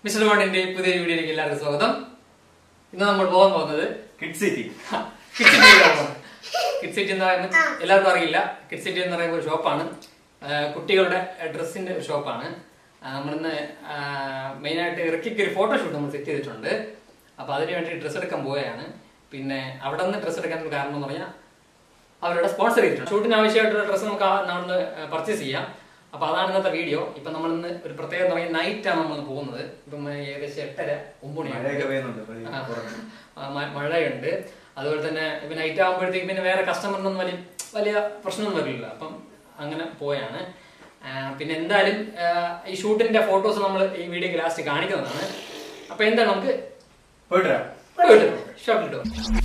Mister മോണിന്റെ പുതിയ വീഡിയോയിലേക്ക് എല്ലാവർക്കും സ്വാഗതം ഇന്ന് നമ്മൾ പോകാൻ പോകുന്നത് കിഡ് സിറ്റി കിഡ് സിറ്റിയിലാണ് കിഡ് സിറ്റി എന്ന് പറയുന്നത് എല്ലാവർക്കും അറിയില്ല കിഡ് സിറ്റി എന്ന് പറയുന്ന ഒരു ഷോപ്പാണ് കുട്ടികളുടെ ഡ്രസ്സിന്റെ ഒരു ഷോപ്പാണ് നമ്മളിന്ന് മെയിനായിട്ട് ഇറക്കിക്ക് ഒരു ഫോട്ടോഷൂട്ട് നമ്മൾ സെറ്റ് ചെയ്തിട്ടുണ്ട് അപ്പൊ അതിന് വേണ്ടി ഡ്രസ്സ് എടുക്കാൻ പോവുകയാണ് പിന്നെ അവിടെ നിന്ന് ഡ്രസ്സ് എടുക്കാൻ കാരണം എന്ന് പറഞ്ഞാൽ അവരുടെ സ്പോൺസർ ചെയ്തിട്ടുണ്ട് ഷൂട്ടിന് ആവശ്യമായിട്ടുള്ള ഡ്രസ്സ് നമുക്ക് നമ്മൾ പർച്ചേസ് ചെയ്യാം അപ്പൊ അതാണ് ഇന്നത്തെ വീഡിയോ ഇപ്പൊ നമ്മൾ ഇന്ന് ഒരു പ്രത്യേകത എന്ന് പറഞ്ഞാൽ നൈറ്റ് ആണ് നമ്മൾ പോകുന്നത് ഇപ്പം ഏകദേശം എട്ടര ഒമ്പത് മഴയൊക്കെ മണിയാണ് പെയ്യുന്നുണ്ട് ആ. പുറത്ത്. ആ, മ- മഴയുണ്ട് അതുപോലെ തന്നെ ഇപ്പൊ നൈറ്റ് ആകുമ്പോഴത്തേക്ക് പിന്നെ വേറെ കസ്റ്റമറിനൊന്നും വലിയ വലിയ പ്രശ്നമൊന്നും വരില്ല അപ്പം അങ്ങനെ പോയാണ് ആ, പിന്നെ എന്തായാലും ആ, ഈ ഷൂട്ടിന്റെ ഫോട്ടോസ് നമ്മൾ ഈ വീഡിയോക്ക് ലാസ്റ്റ് കാണിക്കുന്നതാണ് അപ്പൊ എന്താണ് നമുക്ക് പോയിട്ട് വരാം. ഷോപ്പിലിട്ടോ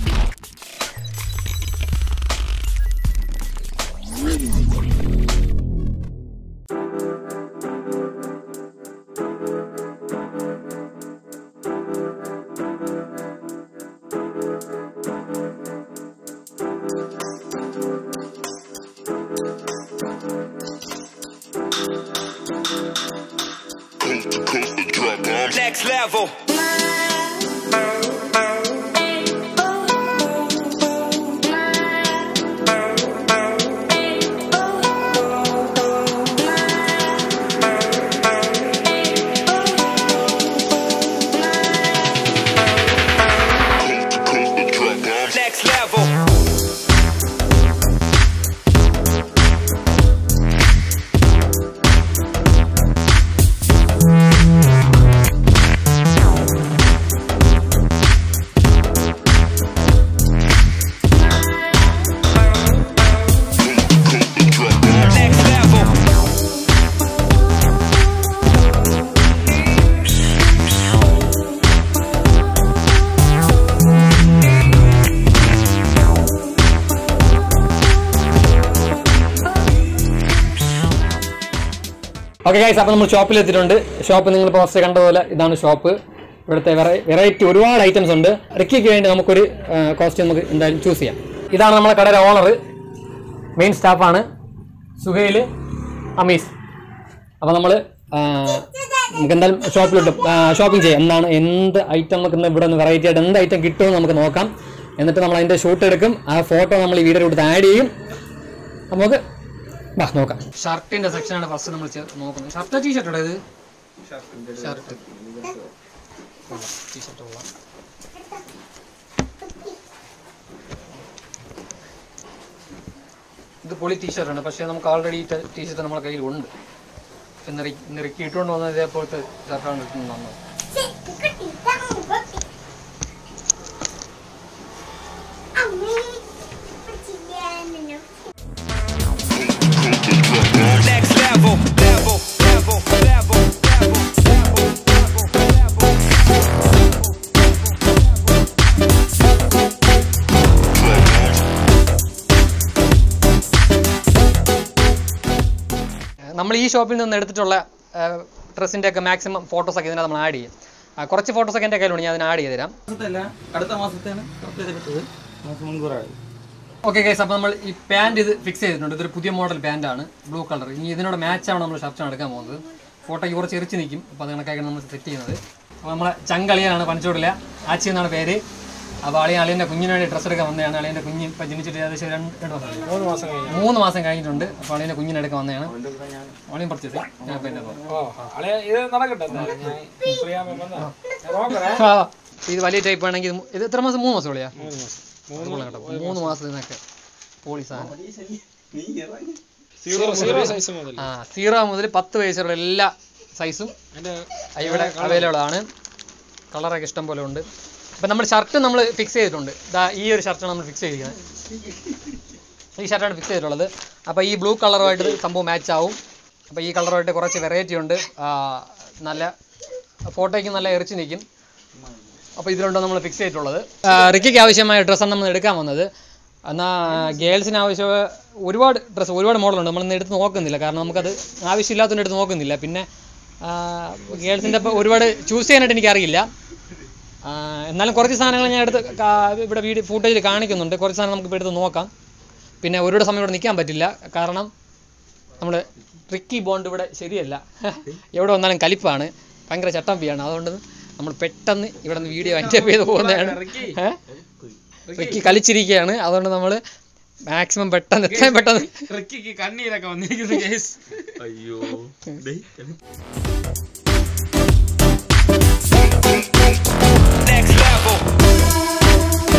Next level. Next level. Next level. Okay guys അപ്പോൾ നമ്മൾ ഷോപ്പിൽ എത്തിയിട്ടുണ്ട് ഷോപ്പ് നിങ്ങൾ പോസ്റ്റ് കണ്ട പോലെ ഇതാണ് ഷോപ്പ് ഇവിടുത്തെ വെറൈറ്റി ഒരുപാട് ഐറ്റംസ് ഉണ്ട് റിക്കിക്ക് വേണ്ടി നമുക്കൊരു കോസ്റ്റ്യൂം നമുക്ക് എന്തായാലും ചൂസ് ചെയ്യാം ഇതാണ് നമ്മളെ കടയുടെ ഓണർ മെയിൻ സ്റ്റാഫാണ് സുഹൈൽ അമീസ് അപ്പോൾ നമ്മൾ നമുക്ക് എന്തായാലും ഷോപ്പിലോട്ട് ഷോപ്പിംഗ് ചെയ്യാം എന്താണ് എന്ത് ഐറ്റം നമുക്ക് ഇന്ന് ഇവിടെ നിന്ന് വെറൈറ്റി ആയിട്ട് എന്ത് ഐറ്റം കിട്ടുമെന്ന് നമുക്ക് നോക്കാം എന്നിട്ട് നമ്മൾ അതിൻ്റെ ഷൂട്ട് എടുക്കും ആ ഫോട്ടോ നമ്മൾ ഈ വീഡിയോ കൊടുത്ത് ആഡ് ചെയ്യും നമുക്ക് വാ നോക്കാം ഷർട്ടിന്റെ സെക്ഷനാണ് ഫസ്റ്റ് നമ്മൾ നോക്കുന്നത് ഷർട്ട് ടീ ഷർട്ട് ഇത് ഷർട്ട് ടീ ഷർട്ട് കൊള്ളാം ഇത് പൊളി ടീ ഷർട്ടാണ് പക്ഷേ നമുക്ക് ഓൾറെഡി ടീ ഷർട്ട് നമ്മുടെ കയ്യിൽ ഉണ്ട് ഇന്ന് റി- ഇന്ന് റിക്കി ഇട്ടുകൊണ്ട് വന്നത് ഇതേപോലത്തെ ഷർട്ടാണ് ഇട്ടുകൊണ്ട് വന്നത് Next level. Level. Level. Level. Level. നമ്മൾ ഈ ഷോപ്പിൽ നിന്ന് എടുത്തിട്ടുള്ള ഡ്രസ്സിൻ്റെ ഒക്കെ മാക്സിമം ഫോട്ടോസൊക്കെ ഇതിനകത്ത് നമ്മൾ ആഡ് ചെയ്യും ആ, കുറച്ച് ഫോട്ടോസൊക്കെ എൻ്റെ കയ്യിലുണ്ട് ഞാൻ അതിന് ആഡ് ചെയ്ത് തരാം മാസത്തല്ല, അടുത്ത മാസത്തെയാണ് കറക്റ്റ് ചെയ്തെടുത്തത് മാസം മുൻകൂറായി ഓക്കെ ഗൈസ് അപ്പോൾ നമ്മൾ ഈ പാൻറ് ഇത് ഫിക്സ് ചെയ്തിട്ടുണ്ട് ഇതൊരു പുതിയ മോഡൽ പാൻറ്റാണ് ബ്ലൂ കളർ ഇനി ഇതിനോട് മാച്ചാണ് നമ്മൾ ഷർട്ടാണ് എടുക്കാൻ പോകുന്നത് ഫോട്ടോയ്ക്ക് കുറച്ച് എറിച്ച് നിൽക്കും അപ്പോൾ അത് കണക്കാക്കി നമ്മൾ സെറ്റ് ചെയ്യുന്നത് അപ്പോൾ നമ്മളെ ചങ്കളിയാണ് പണിച്ചോടില്ല ആച്ചി എന്നാണ് പേര് അപ്പോൾ അളിയൻ അളിയൻ്റെ കുഞ്ഞിന് വേണ്ടി ഡ്രസ്സ് എടുക്കാൻ വന്നതാണ് അളിയൻ്റെ കുഞ്ഞ് ഇപ്പം ജനിച്ചിട്ട് ഏകദേശം രണ്ട് രണ്ട് മാസം കഴിഞ്ഞു. മൂന്ന് മാസം കഴിഞ്ഞു മൂന്ന് മാസം കഴിഞ്ഞിട്ടുണ്ട് അപ്പോൾ അളിയൻ്റെ കുഞ്ഞിനെ എടുക്കാൻ വന്നതാണ് അളിയൻ പർച്ചേസ് ഞാൻ ഇപ്പം എൻ്റെ ഇത് നടക്കട്ടെ എന്തായാലും. ഞാൻ ഫ്രീയാകുമ്പോ വന്നാ. ഞാൻ നോക്കണേ. ഇത് വലിയ ടൈപ്പ് ആണെങ്കിൽ ഇത് മു- ഇത് എത്ര മാസം മൂന്ന് മാസം ഉള്ളിയാ മൂന്ന് മാസത്തിനൊക്കെ പോളി സാധനം സീറോ സീറോ സൈസ് മുതൽ ആ സീറോ മുതൽ പത്ത് വയസ്സുള്ള എല്ലാ സൈസും അതിന്റെ ഇവിടെ അവൈലബിൾ ആണ് കളറൊക്കെ ഇഷ്ടം പോലെ ഉണ്ട് അപ്പം നമ്മൾ ഷർട്ട് നമ്മൾ ഫിക്സ് ചെയ്തിട്ടുണ്ട് ഇതാ ഈ ഒരു ഷർട്ടാണ് നമ്മൾ ഫിക്സ് ചെയ്തിരിക്കുന്നത് ഈ ഷർട്ടാണ് ഫിക്സ് ചെയ്തിട്ടുള്ളത് അപ്പോൾ ഈ ബ്ലൂ കളറുമായിട്ട് സംഭവം മാച്ച് ആവും അപ്പോൾ ഈ കളറുമായിട്ട് കുറച്ച് വെറൈറ്റി ഉണ്ട് ആ, നല്ല ഫോട്ടോയ്ക്ക് നല്ല എറിച്ച് നിൽക്കും അപ്പോൾ ഇതിലുണ്ട് നമ്മൾ ഫിക്സ് ചെയ്തിട്ടുള്ളത് ആ, റിക്കിക്ക് ആവശ്യമായ ഡ്രസ്സാണ് നമ്മൾ എടുക്കാൻ വന്നത് എന്നാൽ ഗേൾസിന് ആവശ്യം ഒരുപാട് ഡ്രസ്സ് ഒരുപാട് മോഡലുണ്ട് നമ്മളിന്ന് എടുത്ത് നോക്കുന്നില്ല കാരണം നമുക്കത് ആവശ്യമില്ലാത്തതുകൊണ്ട് എടുത്ത് നോക്കുന്നില്ല പിന്നെ ഗേൾസിൻ്റെ ഇപ്പോൾ ഒരുപാട് ചൂസ് ചെയ്യാനായിട്ട് എനിക്കറിയില്ല ആ, എന്നാലും കുറച്ച് സാധനങ്ങൾ ഞാൻ എടുത്ത് കാ- ഇവിടെ വീഡിയോ ഫുട്ടേജിൽ കാണിക്കുന്നുണ്ട് കുറച്ച് സാധനം നമുക്ക് ഇപ്പോൾ എടുത്ത് നോക്കാം പിന്നെ ഒരുപാട് സമയം ഇവിടെ നിൽക്കാൻ പറ്റില്ല കാരണം നമ്മൾ ട്രിക്കി ബോണ്ട് ഇവിടെ ശരിയല്ല എവിടെ വന്നാലും കലിപ്പാണ് ഭയങ്കര ചട്ടമ്പിയാണ് അതുകൊണ്ട് നമ്മൾ പെട്ടെന്ന് ഇവിടെ നിന്ന് വീഡിയോ അറ്റപ്പ് ചെയ്ത് പോകുന്നതാണ് ഏഹ് റിക്കി കളിച്ചിരിക്കുകയാണ് അതുകൊണ്ട് നമ്മൾ മാക്സിമം പെട്ടെന്ന് എത്രയും പെട്ടെന്ന് റിക്കിക്ക് കണ്ണീരൊക്കെ വന്നിരിക്കുന്നു കേസ് അയ്യോ Next level.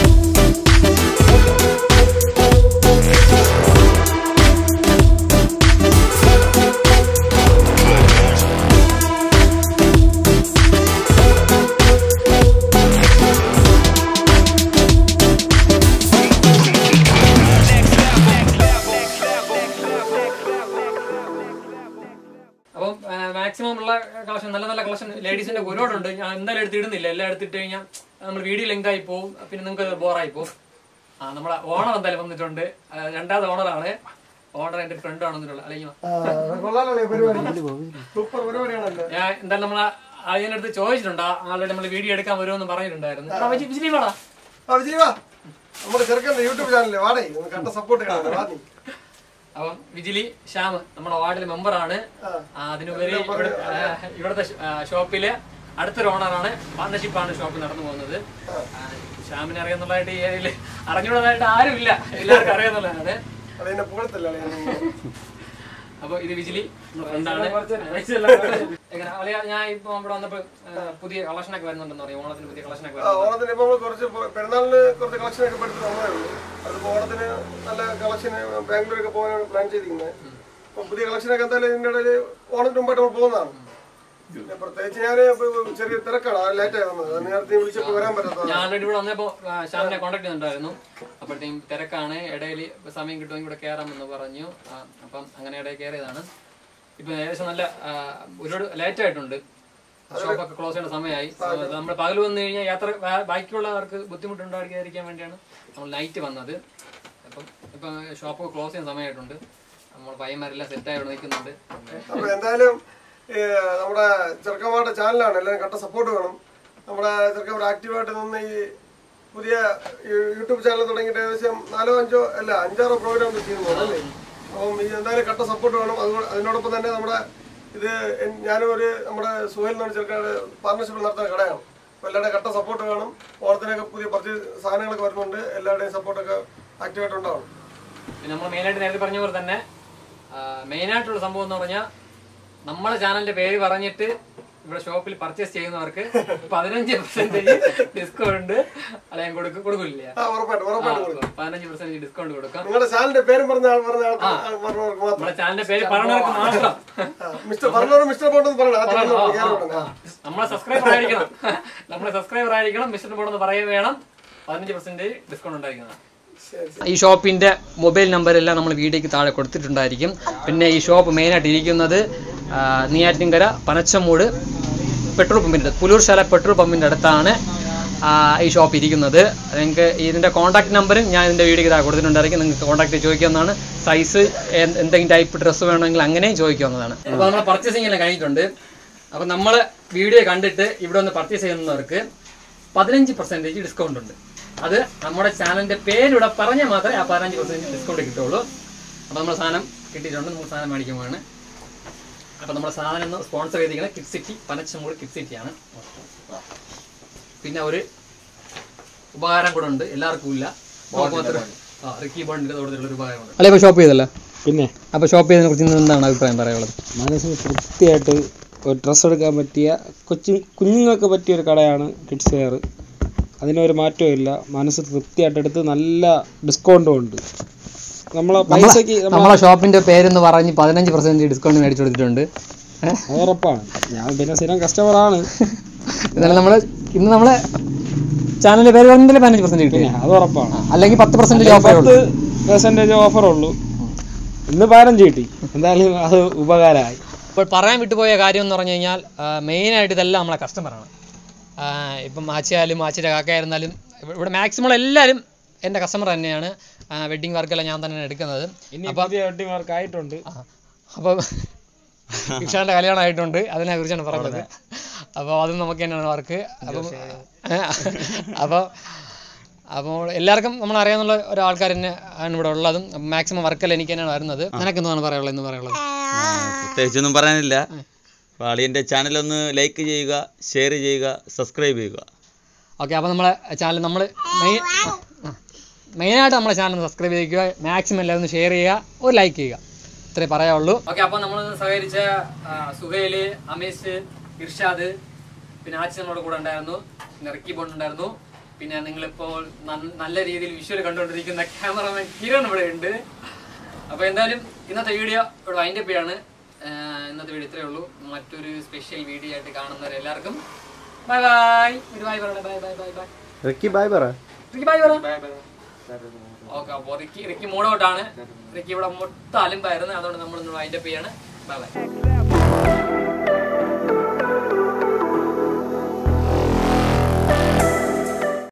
Next level. Next level. Next level. Next അപ്പം മാക്സിമം ഉള്ള കളക്ഷൻ നല്ല നല്ല കളക്ഷൻ ലേഡീസിന്റെ ഒരുപാടുണ്ട് ഞാൻ എന്തായാലും എടുത്തിടുന്നില്ല എല്ലാം എടുത്തിട്ട് കഴിഞ്ഞാൽ നമ്മൾ വീഡിയോ ലെങ്ത് ആയി പോകും പിന്നെ നിങ്ങൾക്ക് ബോറായി പോകും ആ നമ്മളെ ഓണർ എന്തായാലും വന്നിട്ടുണ്ട് ആ, രണ്ടാമത് ഓണറാണ് ഓണർ എന്റെ ഫ്രണ്ട് ആണ് വന്നിട്ടുള്ളത് അല്ലെങ്കിൽ ഞാൻ എന്തായാലും നമ്മളെ അതിനടുത്ത് ചോദിച്ചിട്ടുണ്ട് ആളുടെ നമ്മൾ വീഡിയോ എടുക്കാൻ വരുമെന്ന് പറഞ്ഞിട്ടുണ്ടായിരുന്നു എടാ, വിജി- വിജിലി വാടാ. നമ്മുടെ ചെറുക്കന്റെ യൂട്യൂബ് ചാനലിൽ വാടേ ഒന്ന് കണ്ട സപ്പോർട്ട് കാണാൻ വാ നീ അപ്പം വിജിലി ശ്യാം നമ്മുടെ വാർഡിലെ മെമ്പറാണ് അതിനുപരി ഇവിടെ ആ, ഇവിടുത്തെ ഷ- ആ, ഷോപ്പില് അടുത്തൊരു ഓണറാണ് പാർട്ണർഷിപ്പാണ് ഷോപ്പ് നടന്നു പോകുന്നത് ആ, ശ്യാമിനെ അറിയാന്നുള്ളതായിട്ട് ഈ ഏരിയയില് അറിഞ്ഞുള്ളതായിട്ട് ആരുമില്ല എല്ലാവർക്കും അറിയാന്നുള്ളതാണ് അതെന്നെ പുകഴത്തല്ലേ അപ്പൊ ഇത് വിജിലി ഫ്രണ്ടാണ് എങ്ങനെ അളിയ ഞാൻ ഇപ്പൊ ഇവിടെ വന്നപ്പോ ആ, പുതിയ കളക്ഷനൊക്കെ വരുന്നുണ്ടെന്ന് പറയും ഓണത്തിന് പുതിയ കളക്ഷനൊക്കെ വരുന്നുണ്ട് ഓണത്തിന് ഇപ്പൊ നമ്മള് കുറച്ച് പോ- പെരുന്നാളിന് കുറച്ച് കളക്ഷൻ ഒക്കെ പെടുത്തി നമ്മളേ ഉള്ളൂ അതിപ്പോ ഓണത്തിന് നല്ല കളക്ഷൻ ബാംഗ്ലൂരൊക്കെ പോകാനാണ് പ്ലാൻ ചെയ്തിരിക്കുന്നത് അപ്പൊ പുതിയ കളക്ഷനൊക്കെ എന്തായാലും ഇതിന്റെ ഇടയിൽ ഓണത്തിന് മുമ്പായിട്ട് നമ്മൾ പോകുന്നതാണ് പിന്നെ പ്രത്യേകിച്ച് ഞാൻ ചെറിയ തിരക്കാണ് ലേറ്റ് ആയി വന്നത് അത് നേരത്തെ വിളിച്ചപ്പോൾ വരാൻ പറ്റാത്തതാണ് ഞാൻ ആൾറെഡി ഇവിടെ വന്നപ്പോ ആ, ശ്യാമിനെ കോൺടാക്ട് ചെയ്തിട്ടുണ്ടായിരുന്നു അപ്പോഴത്തേക്കും തിരക്കാണ് ഇടയിൽ സമയം കിട്ടുമെങ്കിൽ ഇവിടെ കയറാമെന്ന് പറഞ്ഞു ആ, അപ്പം അങ്ങനെ ഇടയിൽ കയറിയതാണ് ഇപ്പൊ ഏകദേശം നല്ല ആ, ഒരുപാട് ലേറ്റ് ആയിട്ടുണ്ട് ഷോപ്പൊക്കെ ക്ലോസ് ചെയ്യേണ്ട സമയമായി നമ്മൾ പകൽ വന്നു കഴിഞ്ഞാൽ യാത്ര ബാ- ബാക്കിയുള്ളവർക്ക് ബുദ്ധിമുട്ടുണ്ടായിരിക്കാൻ വേണ്ടിയാണ് നമ്മൾ നൈറ്റ് വന്നത് അപ്പം ഇപ്പൊ ഷോപ്പ് ക്ലോസ് ചെയ്യുന്ന സമയമായിട്ടുണ്ട് നമ്മൾ പയ്യന്മാരെല്ലാം സെറ്റായി ഇവിടെ നിൽക്കുന്നുണ്ട് അപ്പൊ എന്തായാലും ഈ നമ്മുടെ ചെറുക്കന്മാരുടെ ചാനലാണ് എല്ലാവരും കണ്ട സപ്പോർട്ട് വേണം നമ്മുടെ ചെറുക്കന്മാർ ആക്റ്റീവായിട്ട് നിന്ന് ഈ പുതിയ യൂ- യൂട്യൂബ് ചാനൽ തുടങ്ങിയിട്ട് ഏകദേശം നാലോ അഞ്ചോ അല്ല അഞ്ചാറോ പ്രോഗ്രാം ചെയ്യുന്നു അല്ലേ അപ്പം ഈ എന്തായാലും കട്ട സപ്പോർട്ട് വേണം അതുകൊണ്ട് അതിനോടൊപ്പം തന്നെ നമ്മുടെ ഇത് എൻ- ഞാനും ഒരു നമ്മുടെ സുഹേൽ എന്ന് പറഞ്ഞ ചെറുക്കാട് പാർട്ണർഷിപ്പ് നടത്തുന്ന കടയാണ് അപ്പോൾ എല്ലാവരുടെയും കട്ട സപ്പോർട്ട് വേണം ഓണത്തിനൊക്കെ പുതിയ പർച്ചേസ് സാധനങ്ങളൊക്കെ വരുന്നുണ്ട് എല്ലാവരുടെയും സപ്പോർട്ടൊക്കെ ആക്റ്റീവായിട്ട് ഉണ്ടാവണം പിന്നെ നമ്മൾ മെയിനായിട്ട് നേരത്തെ പറഞ്ഞ പോലെ തന്നെ മെയിനായിട്ടുള്ള സംഭവം എന്ന് പറഞ്ഞാൽ നമ്മളെ ചാനലിന്റെ പേര് പറഞ്ഞിട്ട് ഇവിടെ ഷോപ്പിൽ പർച്ചേസ് ചെയ്യുന്നവർക്ക് പതിനഞ്ച് പെർസെന്റേജ് ഡിസ്കൗണ്ട് അളയാൻ കൊടുക്കും കൊടുക്കില്ല ആ ഉറപ്പായിട്ടും ഉറപ്പായിട്ടും കൊടുക്കും പതിനഞ്ച് പെർസെന്റേജ് ഡിസ്കൗണ്ട് കൊടുക്കാം നിങ്ങളുടെ ചാനലിന്റെ പേരും പറഞ്ഞ ആൾ പറഞ്ഞ ആൾക്ക് പറഞ്ഞവർക്ക് മാത്രം നമ്മുടെ ചാനലിന്റെ പേര് പറഞ്ഞവർക്ക് മാത്രം ആ, മിസ്റ്റർ പറഞ്ഞോട് മിസ്റ്റർ പോണ്ടെന്ന് പറയണം ആ ചാനൽ കേരളം നമ്മളെ സബ്സ്ക്രൈബർ ആയിരിക്കണം നമ്മളെ സബ്സ്ക്രൈബർ ആയിരിക്കണം മിസ്റ്റർ ബോർഡ് പറയുക വേണം പതിനഞ്ച് പെർസെന്റേജ് ഡിസ്കൗണ്ട് ഉണ്ടായിരിക്കുന്നതാണ് ഈ ഷോപ്പിന്റെ മൊബൈൽ നമ്പർ എല്ലാം നമ്മൾ വീഡിയോക്ക് താഴെ കൊടുത്തിട്ടുണ്ടായിരിക്കും പിന്നെ ഈ ഷോപ്പ് മെയിനായിട്ട് ഇരിക്കുന്നത് ആ, നെയ്യാറ്റിൻകര പനച്ചമൂട് പെട്രോൾ പമ്പിൻ്റെ പുലൂർശാല പെട്രോൾ പമ്പിൻ്റെ അടുത്താണ് ആ, ഈ ഷോപ്പ് ഇരിക്കുന്നത് നിങ്ങൾക്ക് ഇതിൻ്റെ കോൺടാക്ട് നമ്പറും ഞാൻ ഇതിൻ്റെ വീഡിയോക്ക് താഴെ കൊടുത്തിട്ടുണ്ടായിരിക്കും നിങ്ങൾക്ക് കോൺടാക്ട് ചോദിക്കാവുന്നതാണ് സൈസ് എന്തെങ്കിലും ടൈപ്പ് ഡ്രസ്സ് വേണമെങ്കിൽ അങ്ങനെയും ചോദിക്കാവുന്നതാണ് അപ്പോൾ നമ്മൾ പർച്ചേസിംഗ് എല്ലാം കഴിഞ്ഞിട്ടുണ്ട് അപ്പോൾ നമ്മൾ വീഡിയോ കണ്ടിട്ട് ഇവിടെ ഒന്ന് പർച്ചേസ് ചെയ്യുന്നവർക്ക് പതിനഞ്ച് പെർസെൻറ്റേജ് ഡിസ്കൗണ്ട് ഉണ്ട് അത് നമ്മുടെ ചാനലിന്റെ പേരിവിടെ പറഞ്ഞാൽ മാത്രമേ ആ പതിനഞ്ച് പെർസെൻറ്റേജ് ഡിസ്കൗണ്ട് കിട്ടുള്ളൂ അപ്പോൾ നമ്മൾ സാധനം കിട്ടിയിട്ടുണ്ട് നമ്മൾ സാധനം മേടിക്കുമ്പോഴാണ് അപ്പോൾ നമ്മുടെ സാധനം ഒന്ന് സ്പോൺസർ ചെയ്തിരിക്കുന്നത് കിഡ് സിറ്റി പനച്ചമൂട് കിഡ് സിറ്റിയാണ് പിന്നെ ഒരു ഉപകാരം കൂടെ ഉണ്ട് എല്ലാവർക്കും ഇല്ല നമുക്ക് മാത്രം ആ റിക്കി ബോണ്ടിന്റെ കൊടുത്തിട്ടുള്ള ഒരു ഉപകാരമുണ്ട് അല്ലെ ഇപ്പോൾ ഷോപ്പ് ചെയ്തല്ലേ പിന്നെ അപ്പോൾ ഷോപ്പ് ചെയ്തതിനെ കുറിച്ച് എന്താണ് അഭിപ്രായം പറയാനുള്ളത് മനസ്സിന് തൃപ്തിയായിട്ട് ഒരു ഡ്രസ്സ് എടുക്കാൻ പറ്റിയ കൊച്ചു കുഞ്ഞുങ്ങൾക്ക് പറ്റിയ ഒരു കടയാണ് കിഡ്സ് വെയർ അതിനൊരു മാറ്റവും ഇല്ല മനസ്സ് തൃപ്തിയായിട്ട് എടുത്ത് നല്ല ഡിസ്കൗണ്ടും ഉണ്ട് നമ്മളെ പൈസക്ക് നമ്മളെ നമ്മളെ ഷോപ്പിന്റെ പേരെന്ന് പറഞ്ഞ് പതിനഞ്ച് പെർസെന്റ് ഡിസ്കൗണ്ട് മേടിച്ചു കൊടുത്തിട്ടുണ്ട് ഏഹ് അത് ഉറപ്പാണ് ഞാൻ പിന്നെ സ്ഥിരം കസ്റ്റമറാണ് എന്നാലും നമ്മള് ഇന്ന് നമ്മളെ ചാനലിന്റെ പേര് പറഞ്ഞാൽ പതിനഞ്ച് പെർസെന്റ് കിട്ടി പിന്നെ അത് ഉറപ്പാണ് അല്ലെങ്കിൽ പത്ത് പെർസെന്റ് ഓഫർ പത്ത് പെർസെൻറ്റേജ് ഓഫറുള്ളൂ ഇന്ന് പതിനഞ്ച് കിട്ടി എന്തായാലും അത് ഉപകാരമായി ഇപ്പോൾ പറയാൻ വിട്ടുപോയ കാര്യം എന്ന് പറഞ്ഞു കഴിഞ്ഞാൽ മെയിനായിട്ട് ഇതെല്ലാം നമ്മളെ കസ്റ്റമറാണ് ഇപ്പം ആച്ചയായാലും ആച്ചിയുടെ കാക്കയായിരുന്നാലും ഇവ- ഇവിടെ മാക്സിമം എല്ലാവരും എൻ്റെ കസ്റ്റമർ തന്നെയാണ് വെഡ്ഡിങ് വർക്കെല്ലാം ഞാൻ തന്നെയാണ് എടുക്കുന്നത് ഇനി അപ്പം പുതിയ വെട്ടിമാർക്ക് ആയിട്ടുണ്ട് അപ്പം ഇഷാന്റെ കല്യാണം ആയിട്ടുണ്ട് അതിനെ കുറിച്ചാണ് പറഞ്ഞത് അപ്പോൾ അതും നമുക്ക് തന്നെയാണ് വർക്ക് അപ്പം അപ്പോൾ അപ്പോൾ എല്ലാവർക്കും നമ്മൾ അറിയാവുന്ന ഒരാൾക്കാർ തന്നെ ആണ് ഇവിടെ ഉള്ളതും മാക്സിമം വർക്കെല്ലാം എനിക്ക് തന്നെയാണ് വരുന്നത് നിനക്ക് എന്താണ് പറയാനുള്ളത് എന്ന് പറയാനുള്ളത് പ്രത്യേകിച്ചൊന്നും പറയാനില്ല അപ്പോൾ അളിയൻ്റെ ചാനലൊന്ന് ലൈക്ക് ചെയ്യുക ഷെയർ ചെയ്യുക സബ്സ്ക്രൈബ് ചെയ്യുക ഓക്കെ അപ്പോൾ നമ്മളെ ചാനൽ നമ്മൾ മെയിൻ മെയിനായിട്ട് നമ്മളെ ചാനൽ സബ്സ്ക്രൈബ് ചെയ്യുക മാക്സിമം എല്ലാവരും ഒന്ന് ഷെയർ ചെയ്യുക ഒരു ലൈക്ക് ചെയ്യുക ഇത്രേ പറയാവുള്ളൂ ഓക്കെ അപ്പോൾ നമ്മൾ സഹകരിച്ച സുഹൈല് അമീസ് ഇർഷാദ് പിന്നെ ആച്ചി നമ്മുടെ കൂടെ ഉണ്ടായിരുന്നു പിന്നെ റിക്കി ബോണ്ട് ഉണ്ടായിരുന്നു പിന്നെ നിങ്ങളിപ്പോൾ നന്ന- നല്ല രീതിയിൽ വിഷ്വൽ കണ്ടുകൊണ്ടിരിക്കുന്ന ക്യാമറമാൻ കിരൺ ഇവിടെ ഉണ്ട് അപ്പോൾ എന്തായാലും ഇന്നത്തെ വീഡിയോ ഇവിടെ വൈൻഡപ്പ് ചെയ്യാണ് ആഹ് ഇന്നത്തെ വീഡിയോ ഇത്രയേ ഉള്ളൂ മറ്റൊരു സ്പെഷ്യൽ വീഡിയോ ആയിട്ട് കാണുന്നവരെല്ലാവർക്കും ബൈ ബൈ ഒരു ബൈ പറയണേ bye bye bye bye Ricky bye പറ റിക്കി ബൈ പറ ഓക്കെ അപ്പോൾ റിക്കി റിക്കി മൂടൗട്ടാണ് റിക്കി ഇവിടെ മൊത്തം അലിമ്പായിരുന്നു അതുകൊണ്ട് നമ്മൾ വൈൻഡപ്പ് ചെയ്യാണ് ബൈ ബൈ